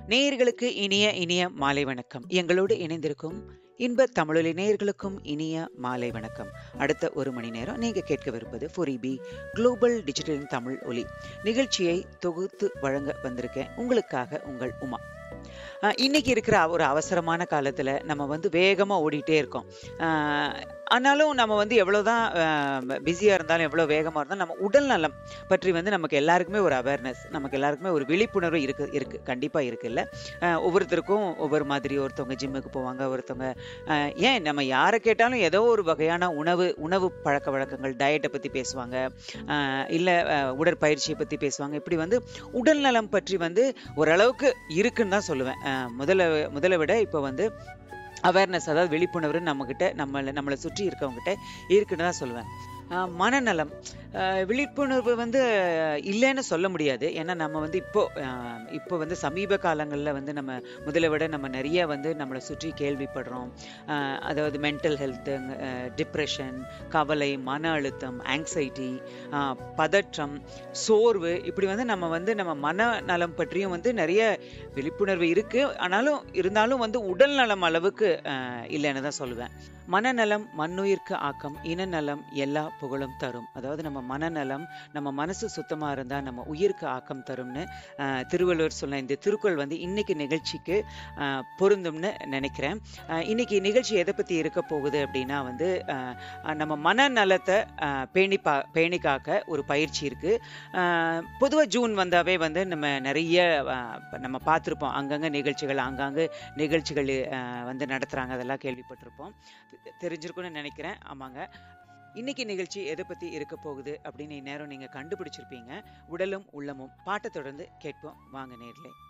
நேயர்களுக்கு இனிய இனிய மாலை வணக்கம் எங்களோடு இணைந்திருக்கும் இன்ப தமிழொலி நேயர்களுக்கும் இனிய மாலை வணக்கம் அடுத்த ஒரு மணி நேரம் நீங்க கேட்கவிருப்பது ஃபொரிபி குளோபல் டிஜிட்டலின் தமிழ் ஒலி நிகழ்ச்சியை தொகுத்து வழங்க வந்திருக்கேன் உங்களுக்காக உங்கள் உமா அஹ் இன்னைக்கு இருக்கிற ஒரு அவசரமான காலத்துல நம்ம வந்து வேகமா ஓடிட்டே இருக்கோம் அஹ் ஆனாலும் நம்ம வந்து எவ்வளவுதான் பிஸியா இருந்தாலும் எவ்வளவு வேகமா இருந்தாலும் நம்ம உடல் நலம் பற்றி வந்து நமக்கு எல்லாருக்குமே ஒரு அவேர்னஸ் நமக்கு எல்லாருக்குமே ஒரு விழிப்புணர்வு இருக்கு இருக்கு கண்டிப்பா இருக்குல்ல அஹ் ஒவ்வொருத்தருக்கும் ஒவ்வொரு மாதிரி ஒருத்தவங்க ஜிம்முக்கு போவாங்க ஒருத்தவங்க அஹ் ஏன் நம்ம யாரை கேட்டாலும் ஏதோ ஒரு வகையான உணவு உணவு பழக்க வழக்கங்கள் டயட்டை பத்தி பேசுவாங்க அஹ் இல்ல அஹ் உடற்பயிற்சியை பத்தி பேசுவாங்க இப்படி வந்து உடல் நலம் பற்றி வந்து ஓரளவுக்கு இருக்குன்னு தான் சொல்லுவேன் அஹ் முதல்ல முதல்ல விட இப்போ வந்து அவேர்னஸ் அதாவது விழிப்புணர்வு நம்மக்கிட்ட நம்மளை நம்மளை சுற்றி இருக்கவங்ககிட்ட இருக்குன்னு தான் சொல்லுவேன் ஆஹ் மனநலம் ஆஹ் விழிப்புணர்வு வந்து இல்லைன்னு சொல்ல முடியாது ஏன்னா நம்ம வந்து இப்போ ஆஹ் இப்போ வந்து சமீப காலங்களில் வந்து நம்ம முதல்ல விட நம்ம நிறைய வந்து நம்மளை சுற்றி கேள்விப்படுறோம் ஆஹ் அதாவது மென்டல் ஹெல்த்து டிப்ரெஷன் கவலை மன அழுத்தம் ஆங்ஸைட்டி பதற்றம் சோர்வு இப்படி வந்து நம்ம வந்து நம்ம மனநலம் பற்றியும் வந்து நிறைய விழிப்புணர்வு இருக்கு ஆனாலும் இருந்தாலும் வந்து உடல் நலம் அளவுக்கு ஆஹ் இல்லைன்னு தான் சொல்லுவேன் மனநலம் மண்ணுயிர்க்கு ஆக்கம் இனநலம் எல்லா புகழும் தரும் அதாவது நம்ம மனநலம் நம்ம மனசு சுத்தமா இருந்தா நம்ம உயிருக்கு ஆக்கம் தரும்னு ஆஹ் திருவள்ளுவர் சொன்ன இந்த திருக்குறள் வந்து இன்னைக்கு நிகழ்ச்சிக்கு ஆஹ் பொருந்தும்னு நினைக்கிறேன் ஆஹ் இன்னைக்கு நிகழ்ச்சி எதை பத்தி இருக்க போகுது அப்படின்னா வந்து ஆஹ் நம்ம மனநலத்தை ஆஹ் பேணி பா பேணி காக்க ஒரு பயிற்சி இருக்கு ஆஹ் பொதுவா ஜூன் வந்தாவே வந்து நம்ம நிறைய ஆஹ் நம்ம பார்த்துருப்போம் அங்கங்க நிகழ்ச்சிகள் ஆங்காங்கு நிகழ்ச்சிகள் ஆஹ் வந்து நடத்துறாங்க அதெல்லாம் கேள்விப்பட்டிருப்போம் தெ- தெரிஞ்சிருக்கும்னு நினைக்கிறேன் ஆமாங்க இன்னைக்கு நிகழ்ச்சி எதை பத்தி இருக்க போகுது அப்படின்னு இந்நேரம் நீங்க கண்டுபிடிச்சிருப்பீங்க உடலும் உள்ளமும் பாட்டை தொடர்ந்து கேட்போம் வாங்க நேர்ல